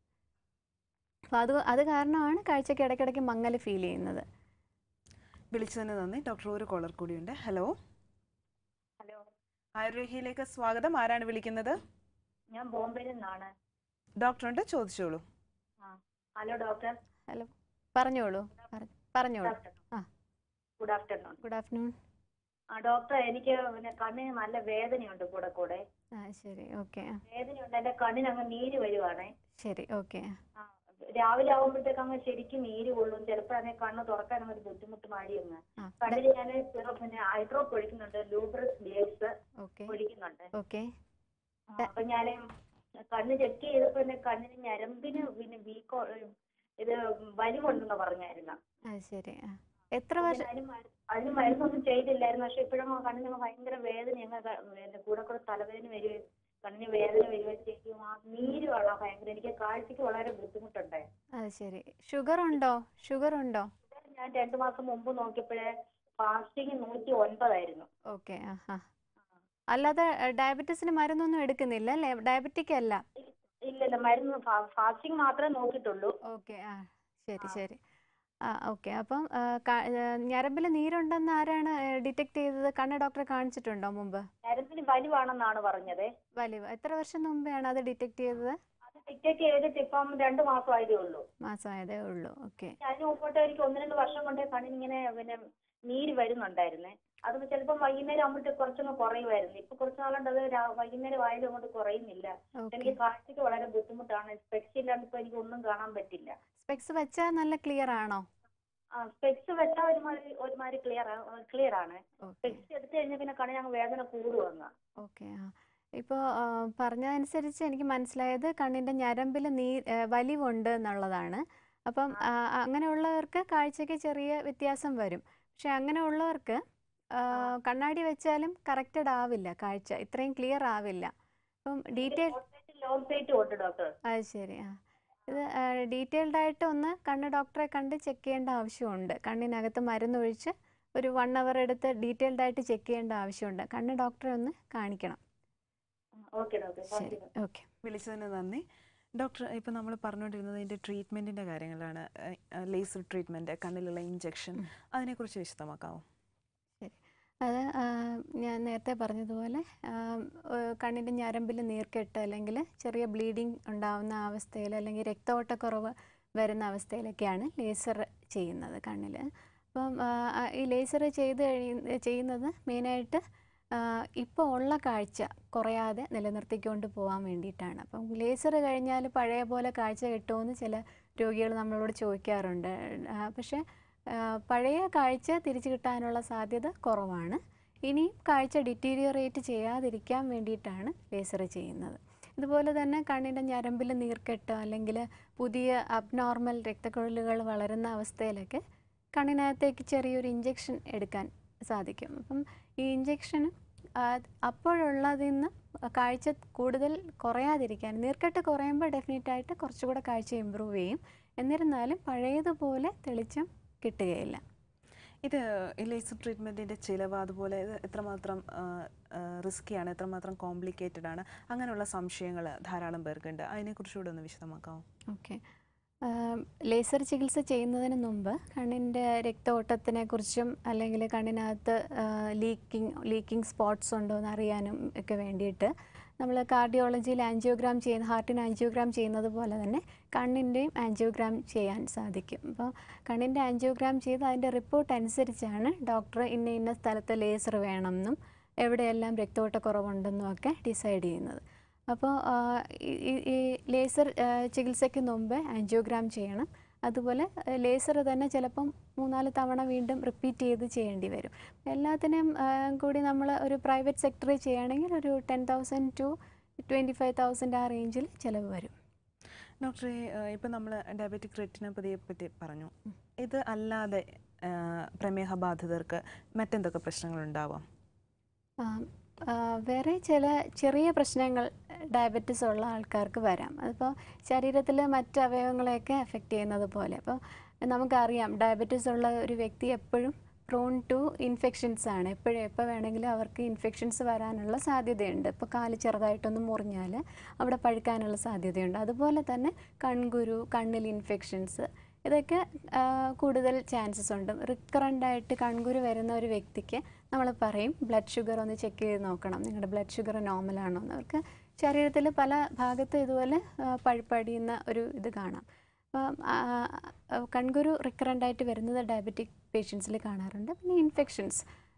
അപ്പോൾ അത് അത് കാരണമാണ് കാഴ്ചയ്ക്ക് ഇടയ്ക്കിടയ്ക്ക് മങ്ങൽ ഫീൽ ചെയ്യുന്നത് വിളിച്ചതിന് നന്ദി ഡോക്ടർ ഒരു കോളർ കൂടിയുണ്ട് ഹലോ ഹലോ ആയുർവേദിയിലേക്ക് സ്വാഗതം ആരാണ് വിളിക്കുന്നത് ഞാൻ ബോംബെയിൽ നിന്നാണ് ഡോക്ടറുണ്ട് ചോദിച്ചോളൂ ഹലോ ഡോക്ടർ പറഞ്ഞോളൂ പറ- പറഞ്ഞോളൂ ആ. ഗുഡ് ആഫ്റ്റർനൂൺ ഗുഡ് ആഫ്റ്റർനൂൺ ആ ഡോക്ടർ എനിക്ക് പിന്നെ കണ്ണിന് നല്ല വേദനയുണ്ട് കൂടെ കൂടെ ആ ശരി ഓക്കെ വേദനയുണ്ട് എന്റെ കണ്ണിന് അങ്ങ് നീര് വരുവാണേ ശരി ഓക്കെ ആ, രാവിലെ ആകുമ്പോഴത്തേക്ക് അങ്ങ് ശരിക്കും നീര് കൊള്ളും ചിലപ്പോഴാണെങ്കിൽ കണ്ണ് തുറക്കാൻ അങ്ങ് ഒരു ബുദ്ധിമുട്ട് മാടി അങ്ങ് ആ കണ്ണിൽ ഞാൻ പിന്നെ ഐഡ്രോപ്പ് ഒഴിക്കുന്നുണ്ട് ലൂബ്രസ് ലേസ് ഓക്കെ ഒഴിക്കുന്നുണ്ട് ഓക്കെ ആ, അപ്പൊ ഞാൻ കണ്ണ് ചെക്ക് ചെയ്തപ്പോ എന്റെ കണ്ണിന് ഞരമ്പിന് പിന്നെ വീക്കോ ഇത് വലിവുണ്ടെന്ന് പറഞ്ഞായിരുന്നു അത് ശരി ആ എത്ര അപ്പൊ വർഷം ഞാൻ അതിന് മരു- അതിന് മരുന്നൊന്നും ചെയ്തില്ലായിരുന്നു പക്ഷെ ഇപ്പോഴും കണ്ണിന് ഭയങ്കര വേദന അങ്ങ് ക- പിന്നെ കൂടെ കൂടെ തലവേദന വരികയും കണ്ണിന് വേദന വരികയും ചെയ്യും ആ നീര് കാണാൻ ഭയങ്കര എനിക്ക് കാഴ്ചക്ക് വളരെ ബുദ്ധിമുട്ടുണ്ട് അത് ശരി ഷുഗർ ഉണ്ടോ ഷുഗർ ഉണ്ടോ ഞാൻ രണ്ടു മാസം മുമ്പ് നോക്കിയപ്പോഴേ ഫാസ്റ്റിംഗ് നൂറ്റി ഒൻപതായിരുന്നു ഓക്കെ ആ ആ അല്ലാതെ ഡയബറ്റീസിന് മരുന്നൊന്നും എടുക്കുന്നില്ല അല്ലേ ഡയബറ്റിക് അല്ല ഇല്ലല്ല മരുന്ന് ഫാസ്റ്റിംഗ് മാത്രമേ നോക്കിയിട്ടുള്ളൂ ഓക്കെ ആ ശരി ആ. ശരി ആ ഓക്കെ അപ്പം ഞരമ്പിൽ നീരുണ്ടെന്ന് ആരാണ് ഡിറ്റക്ട് ചെയ്തത് കണ്ണ് ഡോക്ടറെ കാണിച്ചിട്ടുണ്ടോ മുമ്പ് ഞരമ്പിന് വലിവാണെന്നാണ് പറഞ്ഞത് വലിവ് എത്ര വർഷം മുമ്പെയാണ് അത് ഡിറ്റക്ട് ചെയ്തത് അത് ടിക്കറ്റ് ചെയ്തിട്ട് ഇപ്പം രണ്ടു മാസം ആയതേ ഉള്ളൂ മാസമായതേ ഉള്ളൂ ഓക്കെ അതിന് മുമ്പോട്ട് എനിക്ക് ഒന്ന് രണ്ട് വർഷം കൊണ്ട് കണ്ണിനിങ്ങനെ പിന്നെ നീര് വരുന്നുണ്ടായിരുന്നേ അത് ചിലപ്പം വൈകുന്നേരം ആകുമ്പോഴത്തേക്ക് കുറച്ചൊന്ന് കുറയുമായിരുന്നു ഇപ്പൊ കുറച്ച് നാളുണ്ട് അത് രാ- വൈകുന്നേരം ആയാലും അങ്ങോട്ട് കുറയുന്നില്ല ഓക്കെ എനിക്ക് കാഴ്ചക്ക് വളരെ ബുദ്ധിമുട്ടാണ് സ്പെക്സ് ഇല്ലാണ്ട് ഇപ്പൊ എനിക്ക് ഒന്നും കാണാൻ പറ്റില്ല സ്പെക്സ് വെച്ചാൽ നല്ല ക്ലിയർ ആണോ സ്പെക്സ് വെച്ചാൽ ഒരുമാതിരി ഒരുമാതിരി ക്ലിയർ ക്ലിയർ ആണ് ഓക്കെ സ്പെക്സ് എടുത്തു കഴിഞ്ഞാൽ പിന്നെ കണ്ണിന് അങ്ങ് വേദന കൂടുവന്ന് ഓക്കെ ആ ഇപ്പോൾ പറഞ്ഞതനുസരിച്ച് എനിക്ക് മനസ്സിലായത് കണ്ണിൻ്റെ ഞരമ്പിൽ നീ ആ, വലിവുണ്ട് എന്നുള്ളതാണ് അപ്പം ആ, അങ്ങനെയുള്ളവർക്ക് കാഴ്ചയ്ക്ക് ചെറിയ വ്യത്യാസം വരും പക്ഷെ അങ്ങനെയുള്ളവർക്ക് ആ, കണ്ണാടി വെച്ചാലും കറക്റ്റഡ് ആവില്ല കാഴ്ച ഇത്രയും ക്ലിയർ ആവില്ല അപ്പം ഡീറ്റെയിൽ ലോങ് സൈറ്റ് ഉണ്ട് ഡോക്ടർ അത് ശരി ആ ഇത് ഡീറ്റെയിൽഡ് ആയിട്ട് ഒന്ന് കണ്ണ് ഡോക്ടറെ കണ്ട് ചെക്ക് ചെയ്യേണ്ട ആവശ്യമുണ്ട് കണ്ണിനകത്ത് മരുന്നൊഴിച്ച് ഒരു വൺ അവർ എടുത്ത് ഡീറ്റെയിൽഡ് ആയിട്ട് ചെക്ക് ചെയ്യേണ്ട ആവശ്യമുണ്ട് കണ്ണ് ഡോക്ടറെ ഒന്ന് കാണിക്കണം ഓക്കെ ഡോക്ടർ താങ്ക് ശരി യു ഓക്കെ വിളിച്ചതിന് നന്ദി ഡോക്ടർ ഇപ്പം നമ്മൾ പറഞ്ഞുകൊണ്ടിരുന്നത് ഇതിൻ്റെ ട്രീറ്റ്മെൻറ്റിൻ്റെ കാര്യങ്ങളാണ് ലേസർ ട്രീറ്റ്മെൻറ്റ് കണ്ണിലുള്ള ഇഞ്ചെക്ഷൻ ഉം. അതിനെക്കുറിച്ച് വിശദമാക്കാമോ അത് ആ, ഞാൻ നേരത്തെ പറഞ്ഞതുപോലെ കണ്ണിൻ്റെ ഞരമ്പിൽ നീർക്കെട്ട് അല്ലെങ്കിൽ ചെറിയ ബ്ലീഡിങ് ഉണ്ടാവുന്ന അവസ്ഥയിൽ അല്ലെങ്കിൽ രക്തഓട്ടക്കുറവ് വരുന്ന അവസ്ഥയിലൊക്കെയാണ് ലേസർ ചെയ്യുന്നത് കണ്ണിൽ അപ്പം ആ, ആ, ഈ ലേസർ ചെയ്ത് കഴിയ ചെയ്യുന്നത് മെയിനായിട്ട് ഇപ്പോൾ ഉള്ള കാഴ്ച കുറയാതെ നിലനിർത്തിക്കൊണ്ട് പോകാൻ വേണ്ടിയിട്ടാണ് അപ്പം ലേസർ കഴിഞ്ഞാൽ പഴയ പോലെ കാഴ്ച കിട്ടുമെന്ന് ചില രോഗികൾ നമ്മളോട് ചോദിക്കാറുണ്ട് ആ, പക്ഷേ ആ, പഴയ കാഴ്ച തിരിച്ചു കിട്ടാനുള്ള സാധ്യത കുറവാണ് ഇനിയും കാഴ്ച ഡിറ്റീരിയറേറ്റ് ചെയ്യാതിരിക്കാൻ വേണ്ടിയിട്ടാണ് ലേസർ ചെയ്യുന്നത് ഇതുപോലെ തന്നെ കണ്ണിൻ്റെ ഞരമ്പിൽ നീർക്കെട്ട് അല്ലെങ്കിൽ പുതിയ അബ്നോർമൽ രക്തക്കുഴലുകൾ വളരുന്ന അവസ്ഥയിലൊക്കെ കണ്ണിനകത്തേക്ക് ചെറിയൊരു ഇഞ്ചെക്ഷൻ എടുക്കാൻ സാധിക്കും അപ്പം ഈ ഇഞ്ചെക്ഷൻ അപ്പോഴുള്ളതിൽ നിന്ന് കാഴ്ച കൂടുതൽ കുറയാതിരിക്കാൻ നീർക്കെട്ട് കുറയുമ്പോൾ ഡെഫിനറ്റായിട്ട് കുറച്ചുകൂടെ കാഴ്ച ഇമ്പ്രൂവ് ചെയ്യും എന്നിരുന്നാലും പഴയതുപോലെ തെളിച്ചം കിട്ടുകയില്ല ഇത് ഈ ലേസർ ട്രീറ്റ്മെൻറ്റിൻ്റെ ചിലവ് അതുപോലെ ഇത് എത്രമാത്രം റിസ്ക്കിയാണ് എത്രമാത്രം കോംപ്ലിക്കേറ്റഡ് ആണ് അങ്ങനെയുള്ള സംശയങ്ങൾ ധാരാളം പേർക്കുണ്ട് അതിനെക്കുറിച്ചുകൂടെ ഒന്ന് വിശദമാക്കാമോ ഓക്കെ ലേസർ ചികിത്സ ചെയ്യുന്നതിന് മുമ്പ് കണ്ണിൻ്റെ രക്തഓട്ടത്തിനെ കുറിച്ചും അല്ലെങ്കിൽ കണ്ണിനകത്ത് ലീക്കിംഗ് ലീക്കിംഗ് സ്പോട്ട്സ് ഉണ്ടോ എന്ന് അറിയാനും ഒക്കെ വേണ്ടിയിട്ട് നമ്മൾ കാർഡിയോളജിയിൽ ആൻജിയോഗ്രാം ചെയ്യുന്ന ഹാർട്ടിന് ആൻജിയോഗ്രാം ചെയ്യുന്നത് പോലെ തന്നെ കണ്ണിൻ്റെയും ആൻജിയോഗ്രാം ചെയ്യാൻ സാധിക്കും അപ്പോൾ കണ്ണിൻ്റെ ആൻജിയോഗ്രാം ചെയ്ത് അതിൻ്റെ റിപ്പോർട്ട് അനുസരിച്ചാണ് ഡോക്ടർ ഇന്ന ഇന്ന സ്ഥലത്ത് ലേസർ വേണമെന്നും എവിടെയെല്ലാം രക്തഓട്ടക്കുറവുണ്ടെന്നും ഒക്കെ ഡിസൈഡ് ചെയ്യുന്നത് അപ്പോൾ ആ, ഈ- ഈ- ഈ ലേസർ ആ, ചികിത്സയ്ക്ക് മുമ്പ് ആൻജിയോഗ്രാം ചെയ്യണം അതുപോലെ ലേസർ തന്നെ ചിലപ്പം മൂന്നാല് തവണ വീണ്ടും റിപ്പീറ്റ് ചെയ്ത് ചെയ്യേണ്ടി വരും എല്ലാത്തിനും ആ, കൂടി നമ്മൾ ഒരു പ്രൈവറ്റ് സെക്ടറിൽ ചെയ്യുകയാണെങ്കിൽ ഒരു ten thousand to twenty five thousand ആ റേഞ്ചിൽ ചിലവ് വരും ഡോക്ടറെ ഇപ്പം നമ്മൾ ഡയബറ്റിക് റെറ്റിനോപ്പതിയെ പറ്റി പറഞ്ഞു ഇത് അല്ലാതെ ആ, പ്രമേഹ ബാധിതർക്ക് മറ്റെന്തൊക്കെ പ്രശ്നങ്ങളുണ്ടാവാം ആ, ആ, വേറെ ചില ചെറിയ പ്രശ്നങ്ങൾ ഡയബറ്റിസ് ഉള്ള ആൾക്കാർക്ക് വരാം അതിപ്പോൾ ശരീരത്തിൽ മറ്റ് അവയവങ്ങളെയൊക്കെ എഫക്റ്റ് ചെയ്യുന്നത് പോലെ അപ്പോൾ നമുക്കറിയാം ഡയബറ്റിസ് ഉള്ള ഒരു വ്യക്തി എപ്പോഴും പ്രോൺ ടു ഇൻഫെക്ഷൻസ് ആണ് എപ്പോഴും എപ്പോൾ വേണമെങ്കിലും അവർക്ക് ഇൻഫെക്ഷൻസ് വരാനുള്ള സാധ്യതയുണ്ട് ഇപ്പോൾ കാല് ചെറുതായിട്ടൊന്ന് മുറിഞ്ഞാൽ അവിടെ പഴുക്കാനുള്ള സാധ്യതയുണ്ട് അതുപോലെ തന്നെ കൺകുരു കണ്ണിൽ ഇൻഫെക്ഷൻസ് ഇതൊക്കെ ആ, കൂടുതൽ ചാൻസസ് ഉണ്ട് റിക്കറൻ്റ് ആയിട്ട് കൺകുരു വരുന്ന ഒരു വ്യക്തിക്ക് നമ്മൾ പറയും ബ്ലഡ് ഷുഗർ ഒന്ന് ചെക്ക് ചെയ്ത് നോക്കണം നിങ്ങളുടെ ബ്ലഡ് ഷുഗർ നോർമൽ ആണോ എന്ന് അവർക്ക് ശരീരത്തിൽ പല ഭാഗത്ത് ഇതുപോലെ ആ, പഴുപ്പടിയുന്ന ഒരു ഇത് കാണാം അപ്പം ആ, ആ, കൺകുരു റിക്കറൻ്റ് ആയിട്ട് വരുന്നത് ഡയബറ്റിക് പേഷ്യൻസിൽ കാണാറുണ്ട് പിന്നെ ഇൻഫെക്ഷൻസ്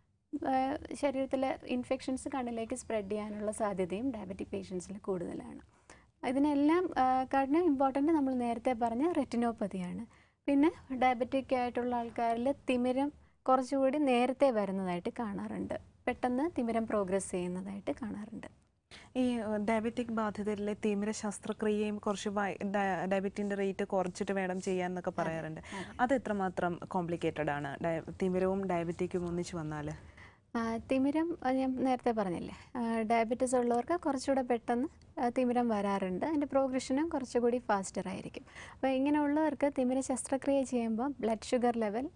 ശരീരത്തിൽ ഇൻഫെക്ഷൻസ് കണ്ണിലേക്ക് സ്പ്രെഡ് ചെയ്യാനുള്ള സാധ്യതയും ഡയബറ്റിക് പേഷ്യൻസിൽ കൂടുതലാണ് ഇതിനെല്ലാം കാരണം ഇമ്പോർട്ടൻ്റ് നമ്മൾ നേരത്തെ പറഞ്ഞ റെറ്റിനോപ്പതിയാണ് പിന്നെ ഡയബറ്റിക് ആയിട്ടുള്ള ആൾക്കാരിൽ തിമിരം കുറച്ചുകൂടി നേരത്തെ വരുന്നതായിട്ട് കാണാറുണ്ട് പെട്ടെന്ന് തിമിരം പ്രോഗ്രസ് ചെയ്യുന്നതായിട്ട് കാണാറുണ്ട് ഈ ഡയബറ്റിക് ബാധിതരിലെ തിമിര ശസ്ത്രക്രിയയും കുറച്ച് ഡയബറ്റിൻ്റെ റേറ്റ് കുറച്ചിട്ട് വേണം ചെയ്യാൻ എന്നൊക്കെ പറയാറുണ്ട് അത് എത്രമാത്രം കോംപ്ലിക്കേറ്റഡ് ആണ് ഡയ- തിമിരവും ഡയബറ്റിക്കും ഒന്നിച്ച് വന്നാൽ ആ, തിമിരം ആ, ഞാൻ നേരത്തെ പറഞ്ഞില്ലേ ഡയബറ്റീസ് ഉള്ളവർക്ക് കുറച്ചുകൂടെ പെട്ടെന്ന് ആ, തിമിരം വരാറുണ്ട് അതിൻ്റെ പ്രോഗ്രഷനും കുറച്ചുകൂടി ഫാസ്റ്റർ ആയിരിക്കും അപ്പോൾ ഇങ്ങനെയുള്ളവർക്ക് തിമിര ശസ്ത്രക്രിയ ചെയ്യുമ്പോൾ ബ്ലഡ് ഷുഗർ ലെവൽ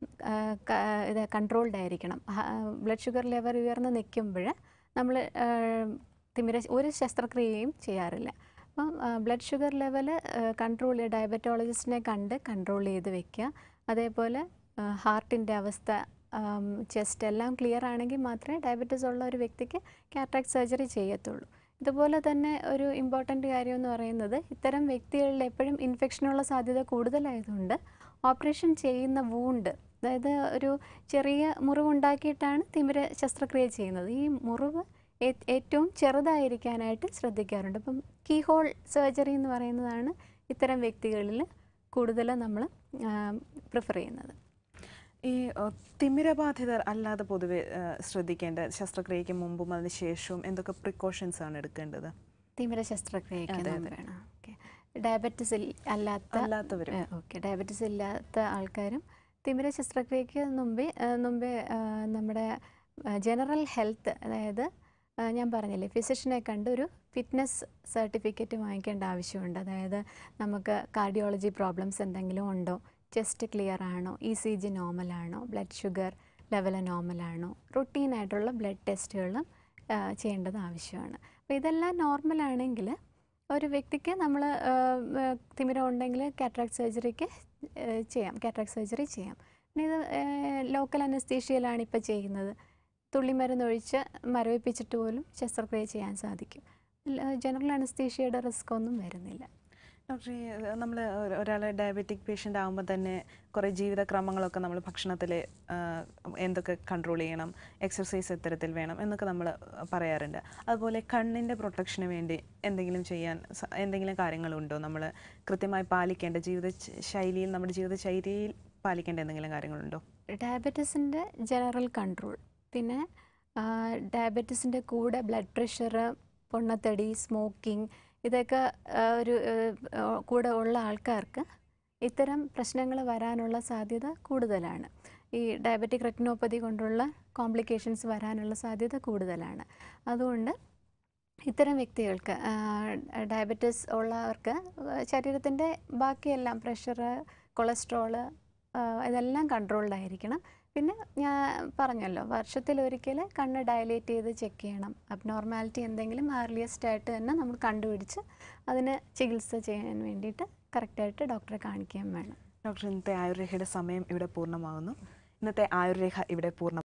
ഇത് കൺട്രോൾഡ് ആയിരിക്കണം ബ്ലഡ് ഷുഗർ ലെവൽ ഉയർന്ന് നിൽക്കുമ്പോൾ നമ്മൾ തിമിര ഒരു ശസ്ത്രക്രിയയും ചെയ്യാറില്ല അപ്പം ബ്ലഡ് ഷുഗർ ലെവൽ കൺട്രോൾ ഡയബറ്റോളജിസ്റ്റിനെ കണ്ട് കൺട്രോൾ ചെയ്ത് വെക്കുക അതേപോലെ ഹാർട്ടിൻ്റെ അവസ്ഥ ചെസ്റ്റ് എല്ലാം ക്ലിയർ ആണെങ്കിൽ മാത്രമേ ഡയബറ്റീസ് ഉള്ള ഒരു വ്യക്തിക്ക് കാറ്ററാക്ട് സർജറി ചെയ്യത്തുള്ളൂ ഇതുപോലെ തന്നെ ഒരു ഇമ്പോർട്ടൻ്റ് കാര്യം എന്ന് പറയുന്നത് ഇത്തരം വ്യക്തികളിൽ എപ്പോഴും ഇൻഫെക്ഷനുള്ള സാധ്യത കൂടുതലായതുകൊണ്ട് ഓപ്പറേഷൻ ചെയ്യുന്ന വൂണ്ട് അതായത് ഒരു ചെറിയ മുറിവുണ്ടാക്കിയിട്ടാണ് തിമിര ശസ്ത്രക്രിയ ചെയ്യുന്നത് ഈ മുറിവ് ഏ- ഏറ്റവും ചെറുതായിരിക്കാനായിട്ട് ശ്രദ്ധിക്കാറുണ്ട് അപ്പം കീ ഹോൾ സർജറി എന്ന് പറയുന്നതാണ് ഇത്തരം വ്യക്തികളിൽ കൂടുതൽ നമ്മൾ പ്രിഫർ ചെയ്യുന്നത് ഈ ഏഹ്, തിമിരബാധിതർ അല്ലാതെ പൊതുവെ ഏഹ്, ശ്രദ്ധിക്കേണ്ട ശസ്ത്രക്രിയയ്ക്ക് മുമ്പും അതിന് ശേഷവും എന്തൊക്കെ പ്രിക്കോഷൻസ് ആണ് എടുക്കേണ്ടത് തിമിര ശസ്ത്രക്രിയയ്ക്ക് അതെ, മുമ്പ് വേണം ഓക്കെ ഡയബറ്റിസ് അല്ലാത്ത അല്ലാത്തവരും ഓക്കെ ഡയബറ്റിസ് ഇല്ലാത്ത ആൾക്കാരും തിമിര ശസ്ത്രക്രിയയ്ക്ക് മുമ്പേ ആ, മുമ്പേ ആ, നമ്മുടെ ജനറൽ ഹെൽത്ത് അതായത് ആ, ഞാൻ പറഞ്ഞില്ലേ ഫിസിഷ്യനെ കണ്ട് ഒരു ഫിറ്റ്നസ് സർട്ടിഫിക്കറ്റ് വാങ്ങിക്കേണ്ട ആവശ്യമുണ്ട് അതായത് നമുക്ക് കാർഡിയോളജി പ്രോബ്ലംസ് എന്തെങ്കിലും ഉണ്ടോ ചെസ്റ്റ് ക്ലിയർ ആണോ ഇ സി ജി നോർമൽ ആണോ ബ്ലഡ് ഷുഗർ ലെവൽ നോർമൽ ആണോ റൊട്ടീനായിട്ടുള്ള ബ്ലഡ് ടെസ്റ്റുകളും ചെയ്യേണ്ടത് ആവശ്യമാണ് അപ്പോൾ ഇതെല്ലാം നോർമൽ ആണെങ്കിൽ ഒരു വ്യക്തിക്ക് നമ്മൾ തിമിരം ഉണ്ടെങ്കിൽ കാറ്ററാക്ട് സർജറിക്ക് ചെയ്യാം കാറ്ററാക്ട് സർജറി ചെയ്യാം പിന്നെ ഇത് ലോക്കൽ അനസ്തീഷ്യയിലാണ് ഇപ്പോൾ ചെയ്യുന്നത് തുള്ളിമരുന്ന് ഒഴിച്ച് മരവിപ്പിച്ചിട്ട് പോലും ശസ്ത്രക്രിയ ചെയ്യാൻ സാധിക്കും ജനറൽ അനസ്തീഷ്യയുടെ റിസ്ക് ഒന്നും വരുന്നില്ല ഡോക്ടറെ നമ്മൾ ഒരാൾ ഡയബറ്റിക് പേഷ്യൻ്റ് ആകുമ്പോൾ തന്നെ കുറേ ജീവിതക്രമങ്ങളൊക്കെ നമ്മൾ ഭക്ഷണത്തിൽ എന്തൊക്കെ കൺട്രോൾ ചെയ്യണം എക്സർസൈസ് എത്തരത്തിൽ വേണം എന്നൊക്കെ നമ്മൾ പറയാറുണ്ട് അതുപോലെ കണ്ണിൻ്റെ പ്രൊട്ടക്ഷന് വേണ്ടി എന്തെങ്കിലും ചെയ്യാൻ സ- എന്തെങ്കിലും കാര്യങ്ങളുണ്ടോ നമ്മൾ കൃത്യമായി പാലിക്കേണ്ട ജീവിത ച- ശൈലിയിൽ നമ്മുടെ ജീവിത ശൈലിയിൽ പാലിക്കേണ്ട എന്തെങ്കിലും കാര്യങ്ങളുണ്ടോ ഡയബറ്റീസിൻ്റെ ജനറൽ കൺട്രോൾ പിന്നെ ഡയബറ്റീസിൻ്റെ കൂടെ ബ്ലഡ് പ്രഷർ പൊണ്ണത്തടി സ്മോക്കിംഗ് ഇതൊക്കെ ആ, ഒരു ആ, കൂടെ ഉള്ള ആൾക്കാർക്ക് ഇത്തരം പ്രശ്നങ്ങൾ വരാനുള്ള സാധ്യത കൂടുതലാണ് ഈ ഡയബറ്റിക് റെറ്റിനോപ്പതി കൊണ്ടുള്ള കോംപ്ലിക്കേഷൻസ് വരാനുള്ള സാധ്യത കൂടുതലാണ് അതുകൊണ്ട് ഇത്തരം വ്യക്തികൾക്ക് ഡയബറ്റിസ് ഉള്ളവർക്ക് ശരീരത്തിൻ്റെ ബാക്കിയെല്ലാം പ്രഷർ കൊളസ്ട്രോള് ആ, ഇതെല്ലാം കൺട്രോൾഡ് ആയിരിക്കണം പിന്നെ ഞാൻ പറഞ്ഞല്ലോ വർഷത്തിലൊരിക്കൽ കണ്ണ് ഡയലേറ്റ് ചെയ്ത് ചെക്ക് ചെയ്യണം അബ്നോർമാലിറ്റി എന്തെങ്കിലും ആർലിയസ്റ്റ് ആയിട്ട് തന്നെ നമ്മൾ കണ്ടുപിടിച്ച് അതിന് ചികിത്സ ചെയ്യാൻ വേണ്ടിയിട്ട് കറക്റ്റായിട്ട് ഡോക്ടറെ കാണിക്കുകയും വേണം ഡോക്ടർ ഇന്നത്തെ ആയുർരേഖയുടെ സമയം ഇവിടെ പൂർണ്ണമാകുന്നു ഇന്നത്തെ ആയുർരേഖ ഇവിടെ പൂർണ്ണ